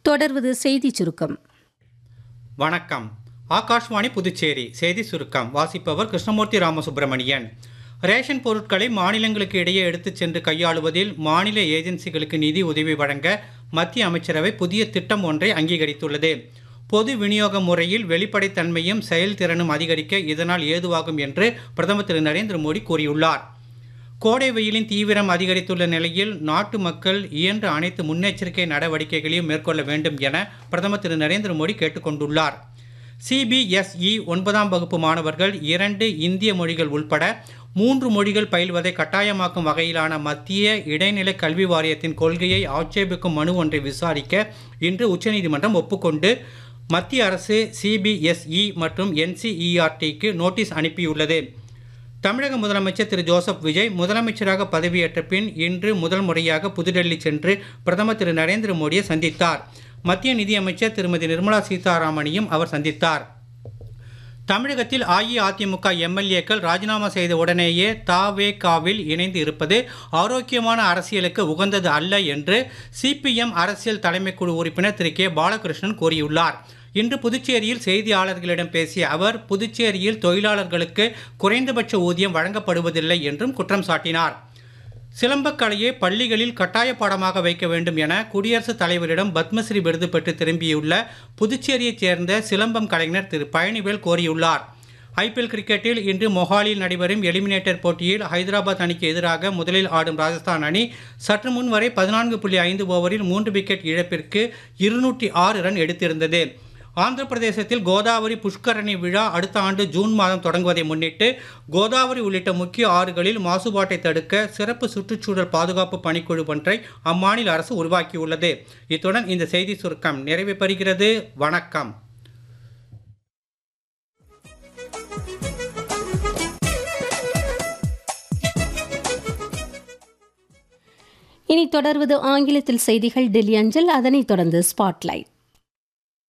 தொடர்வது செய்தி சுருக்கம் வணக்கம் ஆகாஷ்வாணி புதுச்சேரி செய்தி சுருக்கம் வாசிப்பவர் கிருஷ்ணமூர்த்தி ராமசுப்பிரமணியன் ரேஷன் பொருட்களை மாநிலங்களுக்கு இடையே எடுத்துச் சென்று கையாளுவதில் மாநில ஏஜென்சிகளுக்கு நிதி உதவி வழங்க மத்திய அமைச்சரவை புதிய திட்டம் ஒன்றை அங்கீகரித்துள்ளது பொது விநியோக முறையில் வெளிப்படைத்தன்மையும் செயல்திறனும் அதிகரிக்க இதனால் ஏதுவாகும் என்று பிரதமர் திரு நரேந்திர மோடி கூறியுள்ளார் கோடை வெயிலின் தீவிரம் அதிகரித்துள்ள நிலையில் நாட்டு மக்கள் இயன்ற அனைத்து முன்னெச்சரிக்கை நடவடிக்கைகளையும் மேற்கொள்ள வேண்டும் என பிரதமர் திரு நரேந்திர மோடி கேட்டுக்கொண்டுள்ளார் சிபிஎஸ்இ ஒன்பதாம் வகுப்பு மாணவர்கள் இரண்டு இந்திய மொழிகள் உள்பட மூன்று மொழிகள் பயில்வதை கட்டாயமாக்கும் வகையிலான மத்திய இடைநிலை கல்வி வாரியத்தின் கொள்கையை ஆட்சேபிக்கும் மனு ஒன்றை விசாரிக்க இன்று உச்சநீதிமன்றம் ஒப்புக்கொண்டு மத்திய அரசு சிபிஎஸ்இ மற்றும் என்சிஇஆர்டிக்கு நோட்டீஸ் அனுப்பியுள்ளது தமிழக முதலமைச்சர் திரு ஜோசப் விஜய் முதலமைச்சராக பதவியேற்ற பின் இன்று முதல் முறையாக புதுடெல்லி சென்று பிரதமர் திரு நரேந்திர மோடியை சந்தித்தார் மத்திய நிதியமைச்சர் திருமதி நிர்மலா சீதாராமனையும் அவர் சந்தித்தார் தமிழகத்தில் அஇஅதிமுக எம்எல்ஏக்கள் ராஜினாமா செய்த உடனேயே தாவேகாவில் இணைந்து இருப்பது ஆரோக்கியமான அரசியலுக்கு உகந்தது அல்ல என்று சிபிஎம் அரசியல் தலைமைக்குழு உறுப்பினர் திரு கே பாலகிருஷ்ணன் கூறியுள்ளார் இன்று புதுச்சேரியில் செய்தியாளர்களிடம் பேசிய அவர் புதுச்சேரியில் தொழிலாளர்களுக்கு குறைந்தபட்ச ஊதியம் வழங்கப்படுவதில்லை என்றும் குற்றம் சாட்டினார் சிலம்பக்கலையை பள்ளிகளில் கட்டாய பாடமாக வைக்க வேண்டும் என குடியரசுத் தலைவரிடம் பத்மஸ்ரீ விருது பெற்று திரும்பியுள்ள புதுச்சேரியைச் சேர்ந்த சிலம்பம் கலைஞர் திரு பழனிவேல் கோரியுள்ளார் ஐபிஎல் கிரிக்கெட்டில் இன்று மொஹாலியில் நடைபெறும் எலிமினேட்டர் போட்டியில் ஹைதராபாத் அணிக்கு எதிராக முதலில் ஆடும் ராஜஸ்தான் அணி சற்று முன் வரை பதினான்கு புள்ளி ஐந்து ஓவரில் மூன்று விக்கெட் இழப்பிற்கு இருநூற்றி ஆறு ரன் எடுத்திருந்தது ஆந்திர பிரதேசத்தில் கோதாவரி புஷ்கரணி விழா அடுத்த ஆண்டு ஜூன் மாதம் தொடங்குவதை முன்னிட்டு கோதாவரி உள்ளிட்ட முக்கிய ஆறுகளில் மாசுபாட்டை தடுக்க சிறப்பு சுற்றுச்சூழல் பாதுகாப்பு பணிக்குழு ஒன்றை அம்மாநில அரசு உருவாக்கியுள்ளது இத்துடன் இந்த செய்தி சுருக்கம் நிறைவு பெறுகிறது வணக்கம் இனி தொடர்வது ஆங்கிலத்தில் செய்திகள் டெல்லி அஞ்சல் அதனைத் தொடர்ந்து ஸ்பாட்லைட்